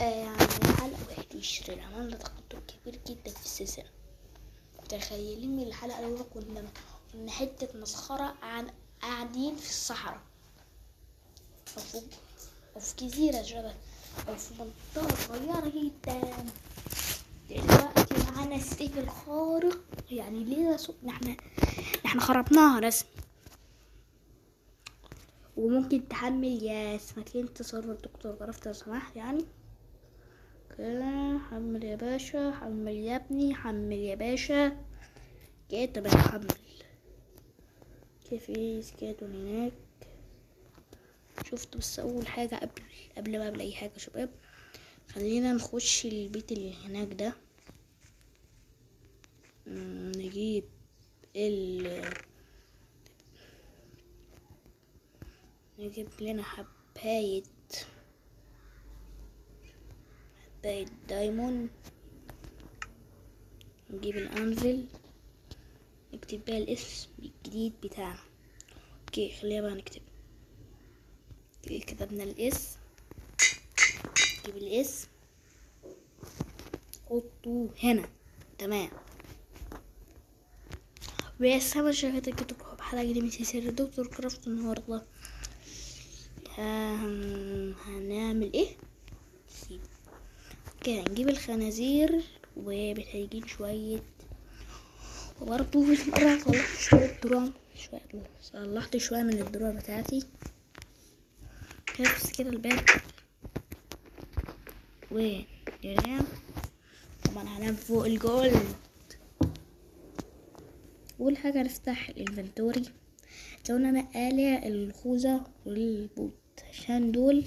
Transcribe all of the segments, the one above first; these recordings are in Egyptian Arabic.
آه يعني الحلقة واحد وعشرين عملنا تقدم كبير جدا في السلسلة متخيلين من الحلقة الأولى كنا كنا حتة مسخرة عن قاعدين في الصحراء أو في أو في جزيرة شبه أو في منطقة صغيرة جدا دلوقتي معانا السيف الخارق يعني ليه صوت احنا احنا خربناها رسمي وممكن تحمل يا سمكين تصرف الدكتور عرفت لو سمحت يعني كده حمل يا باشا حمل يا ابني حمل يا باشا كده تمام حمل كيف في سكاتون هناك شفت بس اول حاجة قبل قبل ما قبل اي حاجة يا شباب خلينا نخش البيت اللي هناك ده مم، نجيب ال نجيب لنا حباية حباية دايموند نجيب الأنفل نكتب بقى الاسم الجديد بتاعنا اوكي خلينا بقى نكتب اوكي كتبنا الاسم نجيب الاسم حطوه هنا تمام بس أنا شايفة كتب حلقة جديدة من سلسلة دكتور كرافت النهاردة هن- هنعمل ايه سيب. اوكي هنجيب الخنازير ومحتاجين شوية وبرضه في مرة صلحت شوية درام شوية صلحت شوية من الدرام بتاعتي بس كده الباب وننام طبعا هنام فوق الجولد أول حاجة نفتح الانفنتوري لو انا قالع الخوذة والبوت عشان دول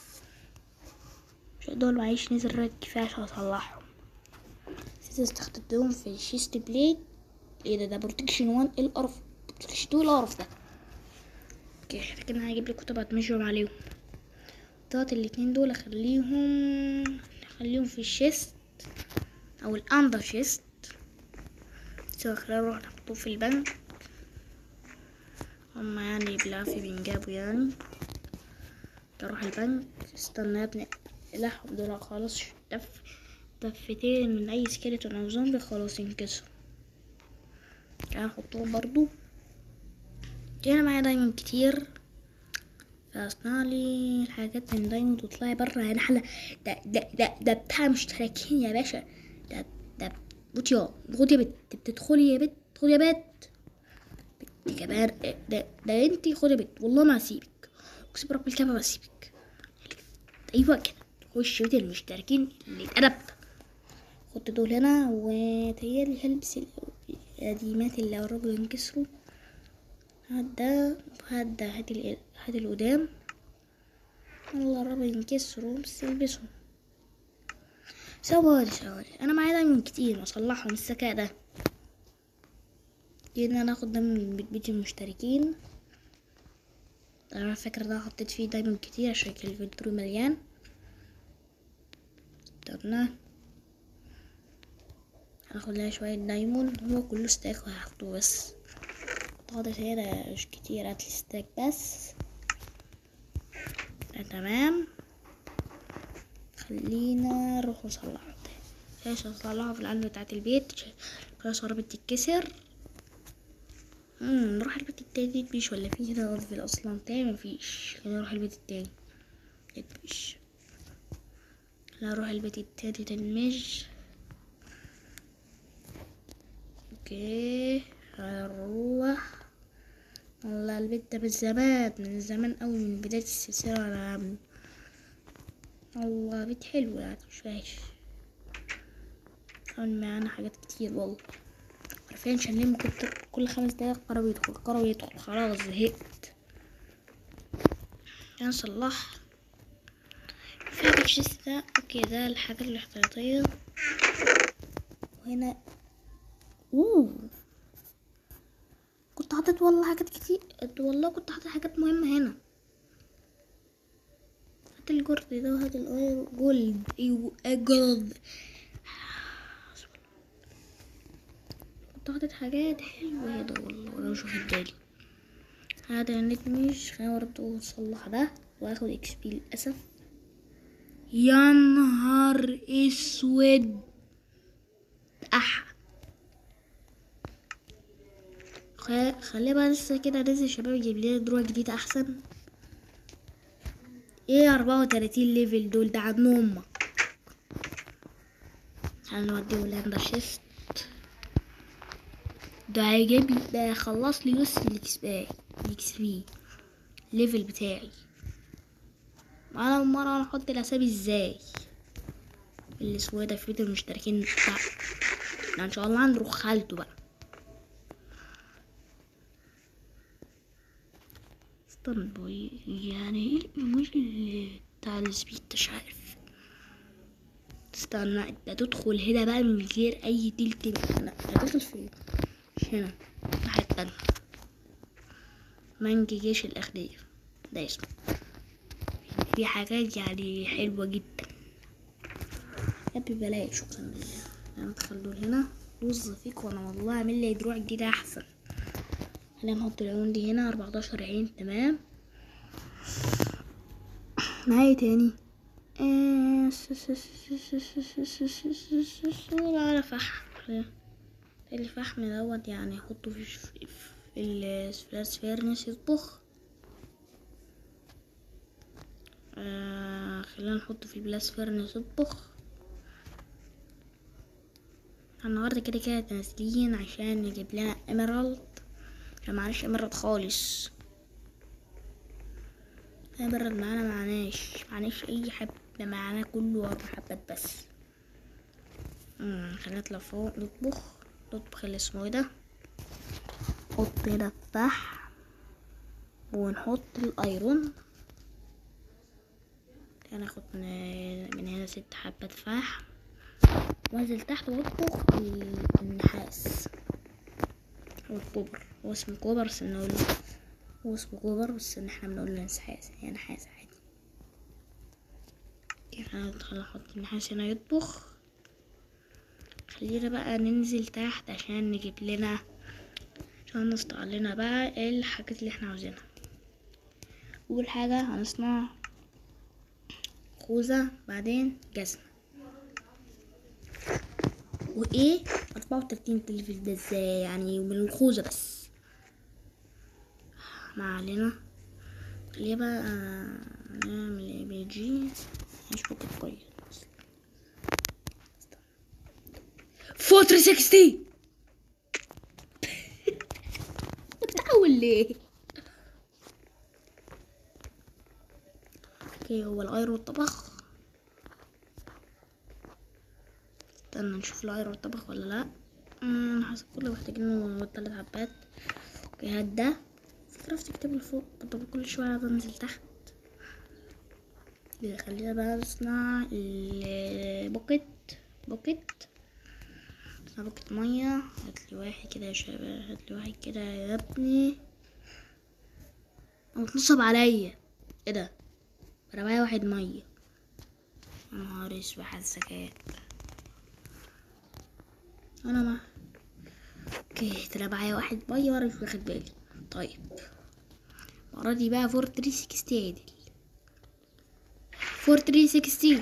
عشان دول معيش نزل رد كفاية عشان اصلحهم نسيت استخدمتهم في الشيست بليد ايه ده ده بروتكشن وان ايه القرف بروتكشن تو القرف ده اوكي احنا كده هجيب لي كتب هتمشيهم عليهم طلعت الاتنين دول اخليهم اخليهم في الشيست او الاندر شيست سواء خلينا نروح نحطوه في البنك هما يعني بالعافية بينجابوا يعني اروح البنك استنى يا ابني لحم دول خلاص دف دفتين من اي سكيلتون او زومبي خلاص ينكسروا يعني نحطهم برضو انا معايا دايموند كتير فاصنع لي الحاجات من دايموند وطلعي برا يا نحلة ده ده ده ده بتاع مشتركين يا باشا ده ده بوت يا خد يا بت بتدخلي يا بت خد يا بت بنت كمان ده ده انتي خدي بنت والله ما هسيبك اقسم برب الكعبة ما هسيبك ايوه كده تخش بيت المشتركين اللي اتقلب خد دول هنا وتهيألي هلبس القديمات اللي قربوا ينكسروا هات ده وهات ده هات ال- هات القدام والله قربوا ينكسروا بس البسهم ثواني ثواني انا معايا دايما كتير اصلحهم الذكاء ده جينا ناخد ده من بيت- بيت المشتركين انا فاكر ده حطيت فيه دايما كتير عشان كان الفيديو مليان اخترناه هاخد لها شوية دايموند هو كله ستاك وهاخده بس قطعت هنا مش كتير هاتلي ستاك بس ده تمام خلينا نروح نصلحه ايش نصلحه في العلبة بتاعت البيت خلاص قربت تتكسر امم نروح البيت التاني مفيش ولا في هنا غرفة اصلا تاني مفيش خلينا نروح البيت التاني مفيش لا نروح البيت التاني تنمج اوكي هنروح والله البيت ده من زمان من زمان اوي من بداية السلسلة وانا عامله والله بيت حلو يعني مش وحش كان معانا حاجات كتير والله عارفين عشان لما كنت كل خمس دقايق قرب يدخل قرب يدخل خلاص زهقت كان صلح في حاجة في الشيست ده اوكي ده الحاجات الاحتياطية وهنا اوه كنت حاطط والله حاجات كتير والله كنت حاطط حاجات مهمة هنا هات الجرد ده وهات الاير جولد ايوه جولد كنت حاطط حاجات حلوة هنا والله وانا مش واخد بالي هذا النت مش خلينا برضه نصلح ده واخد اكس بي للأسف يا نهار اسود اح خ- خليه بقى لسه كده نزل شباب يجيب لنا دروع جديدة احسن ايه اربعة وتلاتين ليفل دول ده عن امك هنوديه هولندا شيست ده هيجيب لي ده خلص لي بس الاكس بي الاكس بي الليفل بتاعي انا المرة انا احط الاسامي ازاي اللي اسمه ده في بيت المشتركين بتاع ده ان شاء الله هنروح خالته بقى استنى بوي يعني ايه الايموجي بتاع السبيد مش عارف استنى انت تدخل هنا بقى من غير اي تلت لا هتدخل فين مش هنا الناحية التانية منج جيش الأخدير ده اسمه في حاجات يعني حلوة جدا يا ابني بلاش شكرا لله انا ادخل دول هنا طز فيك وانا والله اعمل لي دروع جديدة احسن خلينا نحط العيون دي هنا 14 عين تمام معايا تاني آه، س- س- س- س- س- س- س- س- س- س- س- لا على فحم الفحم دوت يعني احطه في في في الفلاس فيرنس يطبخ آه خلينا نحطه في البلاس فيرنس يطبخ النهارده كده كده نازلين عشان نجيب لنا ايميرالد عشان معناش ايميرالد خالص ايميرالد معانا معناش معناش اي حبة معانا كله اربع حبات بس مم، خلينا نطلع فوق نطبخ نطبخ اللي اسمه ايه ده نحط هنا الفحم ونحط الايرون هناخد من من هنا ست حبات فحم وانزل تحت واطبخ ال- النحاس هو الكوبر هو اسمه كوبر بس بنقول هو اسمه كوبر بس ان احنا بنقول له نحاس هي نحاس عادي احنا ندخل نحط النحاس هنا يطبخ خلينا بقى ننزل تحت عشان نجيب لنا عشان نصنع لنا بقى الحاجات اللي احنا عاوزينها اول حاجة هنصنع خوذة بعدين جزمة وايه اربعة وتلاتين ليفل ده ازاي يعني من الخوذة بس ما علينا خلينا بقى آه، نعمل اي بي جي مش فاكر كويس فوتر 60 بتحاول ليه اوكي هو الايرون طبخ استنى نشوف الايرون طبخ ولا لا امم حسب كله محتاجين تلات حبات اوكي هات ده فكرة في تكتب لفوق طب كل شوية عايزة انزل تحت كده خلينا بقى نصنع البوكيت بوكيت نصنع بوكيت مية هاتلي واحد كده يا شباب هاتلي واحد كده يا ابني هو اتنصب عليا ايه ده انا معايا واحد مية يا نهار اسود على الذكاء انا ما اوكي طلع معايا واحد مية وانا مش واخد بالي طيب المرة دي بقى فور تري سكستي عدل فور تري سكستي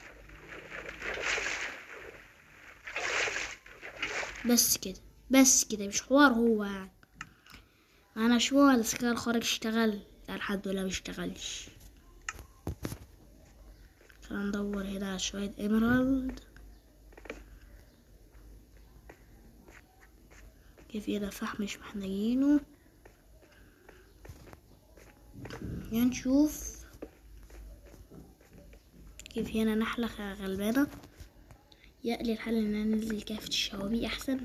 بس كده بس كده مش حوار هو يعني انا شو الذكاء الخارج اشتغل لا الحمد لله مشتغلش خلينا ندور هنا على شوية ايمرالد كيف هنا فحم مش محتاجينه يعني نشوف كيف هنا نحلة خ- غلبانة يقلي الحل ان انا انزل كافة الشوابي احسن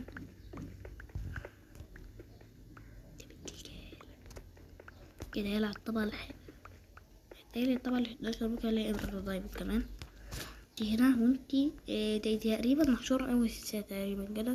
كده يلعب الطبقة الح... تاني الطبقة الحداشر ممكن الاقي امرأة دايما كمان دي هنا وانتي اه دي تقريبا محشورة اوي ساعة تقريبا كده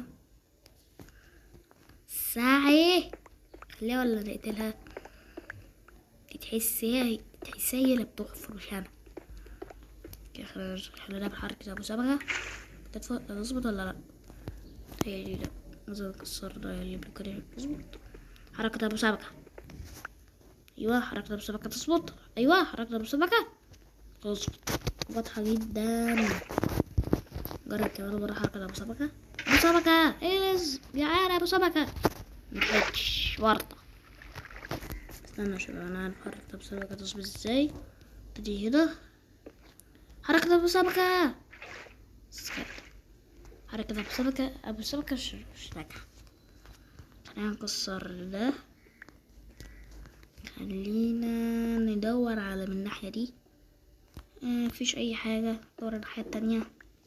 ساعة خليها ولا نقتلها دي تحسيها تحسيها هي اللي بتحفر مش انا كده خلينا خلينا نعمل حركة ابو صبغة تتف- تظبط ولا لا هي دي لا لازم نكسر ده اللي بنكره تظبط حركة ابو صبغة ايوه حركة ابو صبغة تظبط ايوه حركة ابو صبغة تظبط واضحة جدا جرب كمان مرة حركة أبو سمكة أبو سمكة إيز جعان أبو سمكة ملحقتش ورطة استنى يا شباب أنا عارف حركة أبو سمكة تصبح ازاي تجي هنا حركة أبو سمكة سكت. حركة أبو سمكة أبو سمكة مش مش ناجحة خلينا نكسر ده خلينا ندور على من الناحية دي آه، مفيش أي حاجة ندور على الناحية التانية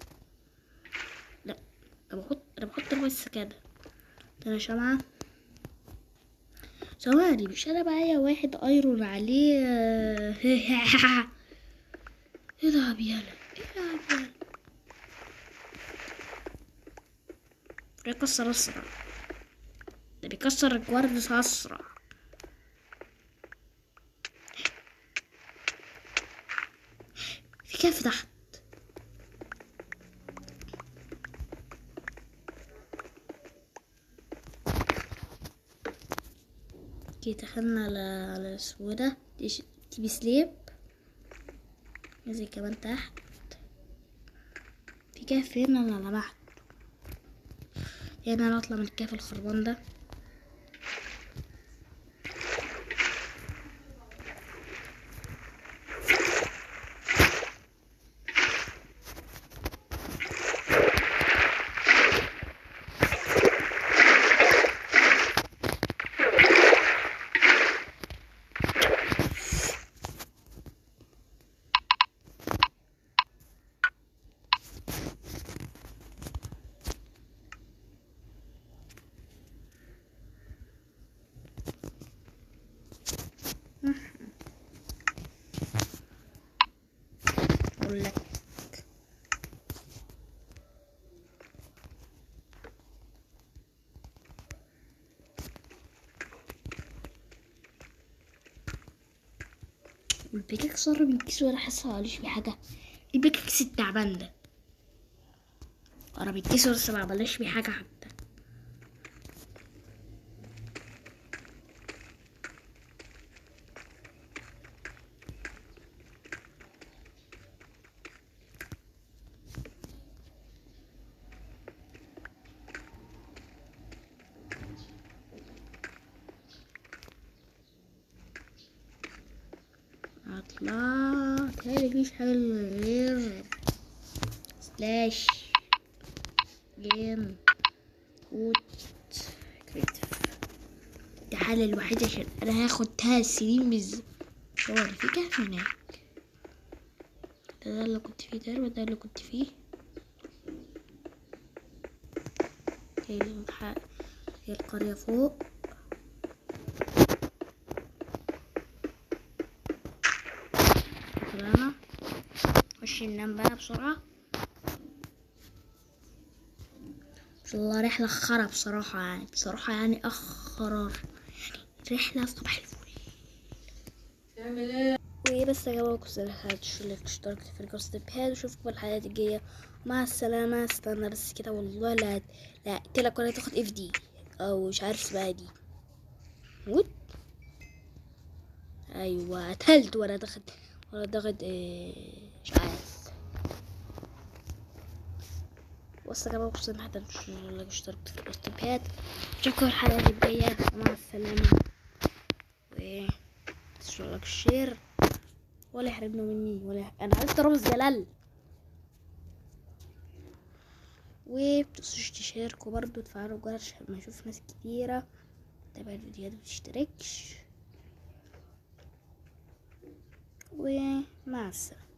لا أنا بحط أنا بحط بس كده ده أنا شمعة ثواني مش أنا معايا واحد أيرون عليه آه، العب يلا العب يلا بيكسر أسرع ده بيكسر الكوارتز أسرع في كيف تحت كي دخلنا على على السودة تيبي سليب نزل كمان تحت في كهف هنا انا لمحت هنا نطلع من الكهف الخربان ده اقول لك البيككس قرب من الكيس ولا حاسه معلوش في حاجه البيككس التعبان ده قرب الكيس ولسه ما عملناش فيه حاجه حتى اطلع تهيألي مفيش حاجة غير سلاش جيم كود كريتيف دي الحالة الوحيدة عشان انا هاخد تلات سنين بز ثواني في كهف هناك ده, ده اللي كنت فيه ده وده اللي كنت فيه هي الح- هي القرية فوق طلعنا نخش ننام بقى بسرعة بس والله رحلة خرا بصراحة يعني بصراحة يعني أخرر رحلة صباح الفل وبس يا جماعة كنت هتشوفوا اللي اشتركت في القصة بهذا واشوفكم الحلقات الجاية مع السلامة استنى بس كده والله لا لا قلتلك ولا تاخد اف دي او مش عارف اسمها دي موت ايوه قتلت ولا تاخد ولا تاخد إيه مش عارف بص يا جماعة كنت حتى اللي اشتركت في القصة بهذا اشوفكم الحلقات الجاية مع السلامة و تشترك لك الشير ولا يحرمنا مني ولا يح... انا عرفت رمز جلال ومتنسوش تشاركوا برضو تفعلوا الجرس عشان ما اشوف ناس كتيرة تابع الفيديوهات وتشتركش ومع السلامة